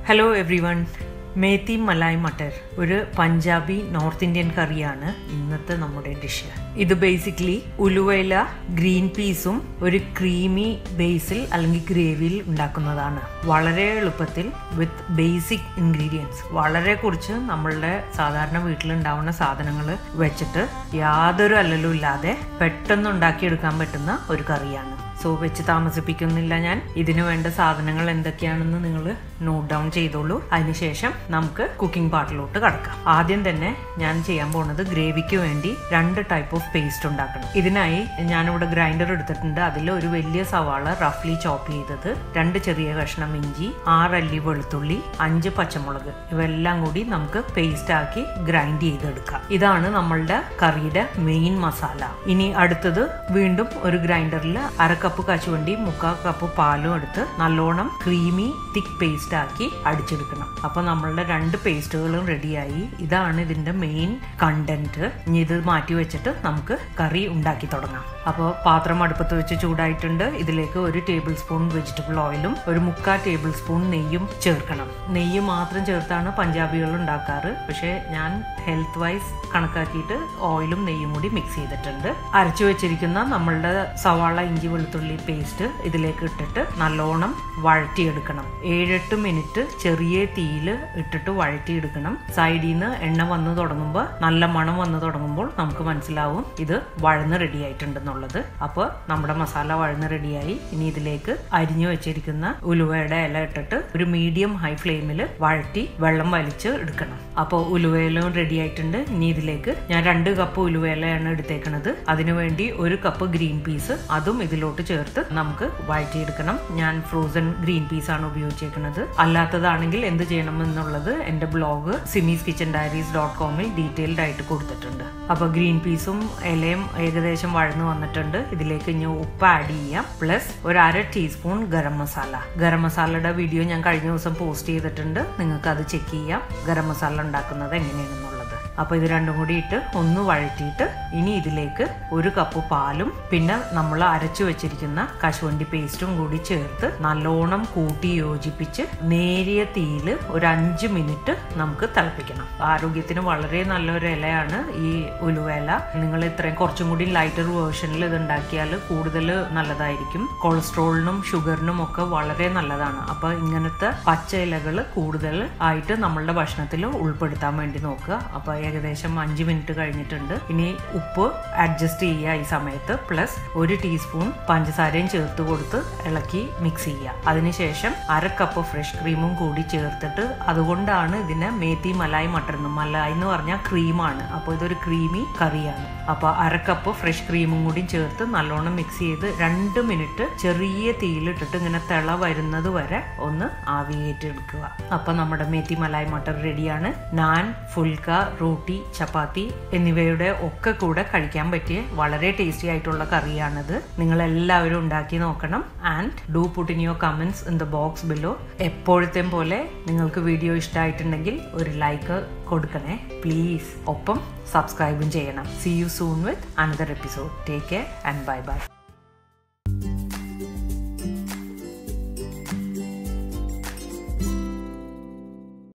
hello everyone methi malai matar ഒരു Punjabi north Indian കറിയാണ് ഇന്നത്തെ നമ്മുടെ ഡിഷ് ഇത് ബേസിക്കലി ഉലുവയില ഗ്രീൻ പീസും ഒരു ക്രീമി ബേസിൽ അല്ലെങ്കിൽ ഗ്രേവിയിൽ ഉണ്ടാക്കുന്നതാണ് വളരെ എളുപ്പത്തിൽ വിത്ത് ബേസിക് ഇൻഗ്രീഡിയൻസ് വളരെ കുറച്ച് നമ്മളുടെ സാധാരണ വീട്ടിലുണ്ടാവുന്ന സാധനങ്ങൾ വെച്ചിട്ട് യാതൊരു അല്ലലും ഇല്ലാതെ പെട്ടെന്ന് ഉണ്ടാക്കിയെടുക്കാൻ പറ്റുന്ന ഒരു കറിയാണ് സോ വെച്ച് താമസിപ്പിക്കുന്നില്ല ഞാൻ ഇതിനു വേണ്ട സാധനങ്ങൾ എന്തൊക്കെയാണെന്ന് നിങ്ങൾ നോട്ട് ഡൗൺ ചെയ്തോളൂ അതിനുശേഷം നമുക്ക് കുക്കിംഗ് പാർട്ടിലോട്ട് കടക്കാം ആദ്യം തന്നെ ഞാൻ ചെയ്യാൻ പോകുന്നത് ഗ്രേവിക്ക് വേണ്ടി രണ്ട് ടൈപ്പ് ഓഫ് പേസ്റ്റ് ഉണ്ടാക്കണം ഇതിനായി ഞാനിവിടെ ഗ്രൈൻഡർ എടുത്തിട്ടുണ്ട് അതിൽ ഒരു വലിയ സവാള റഫ്ലി ചോപ്പ് ചെയ്തത് രണ്ട് ചെറിയ കഷ്ണം ഇഞ്ചി ആറല്ലി വെളുത്തുള്ളി അഞ്ച് പച്ചമുളക് ഇവെല്ലാം കൂടി നമുക്ക് പേസ്റ്റ് ആക്കി ഗ്രൈൻഡ് ചെയ്തെടുക്കാം ഇതാണ് നമ്മളുടെ കറിയുടെ മെയിൻ മസാല ഇനി അടുത്തത് വീണ്ടും ഒരു ഗ്രൈൻഡറിൽ അര കപ്പ് കശുവണ്ടി മുക്കാൽ കപ്പ് പാലും എടുത്ത് നല്ലോണം ക്രീമി തിക്ക് പേസ്റ്റ് ആക്കി അടിച്ചെടുക്കണം അപ്പൊ നമ്മളുടെ രണ്ട് പേസ്റ്റുകളും റെഡിയായി ഇതാണ് ഇതിന്റെ മെയിൻ കണ്ടന്റ് ഇനി ഇത് മാറ്റി വെച്ചിട്ട് നമുക്ക് കറി ഉണ്ടാക്കി തുടങ്ങാം അപ്പോൾ പാത്രം അടുപ്പത്ത് വെച്ച് ചൂടായിട്ടുണ്ട് ഇതിലേക്ക് ഒരു ടേബിൾ സ്പൂൺ വെജിറ്റബിൾ ഓയിലും ഒരു മുക്കാൽ ടേബിൾ സ്പൂൺ നെയ്യും ചേർക്കണം നെയ്യ് മാത്രം ചേർത്താണ് പഞ്ചാബികൾ ഉണ്ടാക്കാറ് പക്ഷേ ഞാൻ ഹെൽത്ത് വൈസ് കണക്കാക്കിയിട്ട് ഓയിലും നെയ്യും കൂടി മിക്സ് ചെയ്തിട്ടുണ്ട് അരച്ചു വെച്ചിരിക്കുന്ന നമ്മളുടെ സവാള ഇഞ്ചി വെളുത്തുള്ളി പേസ്റ്റ് ഇതിലേക്ക് ഇട്ടിട്ട് നല്ലോണം വഴറ്റിയെടുക്കണം ഏഴെട്ട് മിനിറ്റ് ചെറിയ തീയിൽ ഇട്ടിട്ട് വഴറ്റിയെടുക്കണം സൈഡിൽ നിന്ന് എണ്ണ വന്നു തുടങ്ങുമ്പോൾ നല്ല മണം വന്നു തുടങ്ങുമ്പോൾ നമുക്ക് മനസ്സിലാവും ഇത് വഴന്ന് റെഡി ആയിട്ടുണ്ടെന്നുള്ളത് അപ്പോൾ നമ്മുടെ മസാല വഴന്ന് റെഡിയായി ഇനി ഇതിലേക്ക് അരിഞ്ഞു വെച്ചിരിക്കുന്ന ഉലുവയുടെ ഇല ഇട്ടിട്ട് ഒരു മീഡിയം ഹൈ ഫ്ലെയിമിൽ വഴറ്റി വെള്ളം വലിച്ച് എടുക്കണം അപ്പോൾ ഉലുവയിലും റെഡി ആയിട്ടുണ്ട് ഇനി ഇതിലേക്ക് ഞാൻ രണ്ട് കപ്പ് ഉലുവയിലയാണ് എടുത്തേക്കണത് അതിനുവേണ്ടി ഒരു കപ്പ് ഗ്രീൻ പീസ് അതും ഇതിലോട്ട് ചേർത്ത് നമുക്ക് വഴറ്റിയെടുക്കണം ഞാൻ ഫ്രോസൺ ഗ്രീൻ പീസ് ആണ് ഉപയോഗിച്ചേക്കുന്നത് അല്ലാത്തതാണെങ്കിൽ എന്ത് ചെയ്യണം എന്നുള്ളത് എൻ്റെ blog Simi's kitchen diaries dot കോമിൽ ഡീറ്റെയിൽഡ് ആയിട്ട് കൊടുത്തിട്ടുണ്ട് അപ്പോൾ ഗ്രീൻ പീസും ഇലയും ഏകദേശം വഴന്നു വന്നിട്ടുണ്ട് ഇതിലേക്ക് ഇനി ഉപ്പ് ആഡ് ചെയ്യാം പ്ലസ് ഒരു അര ടീസ്പൂൺ ഗരം മസാല ഗരം മസാലയുടെ വീഡിയോ ഞാൻ കഴിഞ്ഞ ദിവസം പോസ്റ്റ് ചെയ്തിട്ടുണ്ട് നിങ്ങൾക്ക് അത് ചെക്ക് ചെയ്യാം ഗരം മസാല ഉണ്ടാക്കുന്നത് എങ്ങനെയാണെന്നുള്ളത് അപ്പോൾ ഇത് രണ്ടും കൂടി ഇട്ട് ഒന്ന് വഴറ്റിയിട്ട് ഇനി ഇതിലേക്ക് ഒരു കപ്പ് പാലും പിന്നെ നമ്മൾ അരച്ചു വെച്ചിരിക്കുന്ന കശുവണ്ടി പേസ്റ്റും കൂടി ചേർത്ത് നല്ലോണം കൂട്ടി യോജിപ്പിച്ച് നേരിയ തീയിൽ ഒരു അഞ്ച് മിനിറ്റ് നമുക്ക് തിളപ്പിക്കണം ആരോഗ്യത്തിന് വളരെ നല്ലൊരു ഇലയാണ് ഈ ഉലുവേല നിങ്ങൾ ഇത്രയും കുറച്ചും കൂടി ലൈറ്റർ വേർഷനിൽ ഇത് ഉണ്ടാക്കിയാൽ കൂടുതൽ നല്ലതായിരിക്കും കൊളസ്ട്രോളിനും ഷുഗറിനും ഒക്കെ വളരെ നല്ലതാണ് അപ്പോൾ ഇങ്ങനത്തെ പച്ച ഇലകൾ കൂടുതൽ ആയിട്ട് നമ്മളുടെ ഭക്ഷണത്തിൽ ഉൾപ്പെടുത്താൻ വേണ്ടി നോക്കുക അപ്പോൾ ഏകദേശം അഞ്ച് മിനിറ്റ് കഴിഞ്ഞിട്ടുണ്ട് ഇനി ഉപ്പ് അഡ്ജസ്റ്റ് ചെയ്യുക ഈ സമയത്ത് പ്ലസ് ഒരു ടീസ്പൂൺ പഞ്ചസാരയും ചേർത്ത് കൊടുത്ത് ഇളക്കി മിക്സ് ചെയ്യുക അതിനുശേഷം അര കപ്പ് ഫ്രഷ് ക്രീമും കൂടി ചേർത്തിട്ട് അതുകൊണ്ടാണ് ഇതിനെ മേത്തി മലായി മട്ടർ എന്ന് മലായി എന്ന് പറഞ്ഞാൽ ക്രീമാണ് അപ്പോൾ ഇതൊരു ക്രീമി കറിയാണ് അപ്പോൾ അര കപ്പ് ഫ്രഷ് ക്രീമും കൂടി ചേർത്ത് നല്ലോണം മിക്സ് ചെയ്ത് രണ്ട് മിനിറ്റ് ചെറിയ തീയിലിട്ടിട്ട് ഇങ്ങനെ തിള വരുന്നത് വരെ ഒന്ന് ആവിയേറ്റെടുക്കുക അപ്പോൾ നമ്മുടെ മേത്തി മലായി മട്ടർ റെഡിയാണ് നാൻ ഫുൽക്ക റോട്ടി ചപ്പാത്തി എന്നിവയുടെ ഒക്കെ കൂടെ കഴിക്കാൻ പറ്റിയ വളരെ ടേസ്റ്റി ആയിട്ടുള്ള കറിയാണിത് നിങ്ങൾ എല്ലാവരും ഉണ്ടാക്കി നോക്കണം and do put in your comments in the box below എപ്പോഴത്തെയും പോലെ നിങ്ങൾക്ക് വീഡിയോ ഇഷ്ടമായിട്ടുണ്ടെങ്കിൽ ഒരു ലൈക്ക് കൊടുക്കണേ പ്ലീസ് ഒപ്പം സബ്സ്ക്രൈബും ചെയ്യണം see you soon with another episode take care and bye by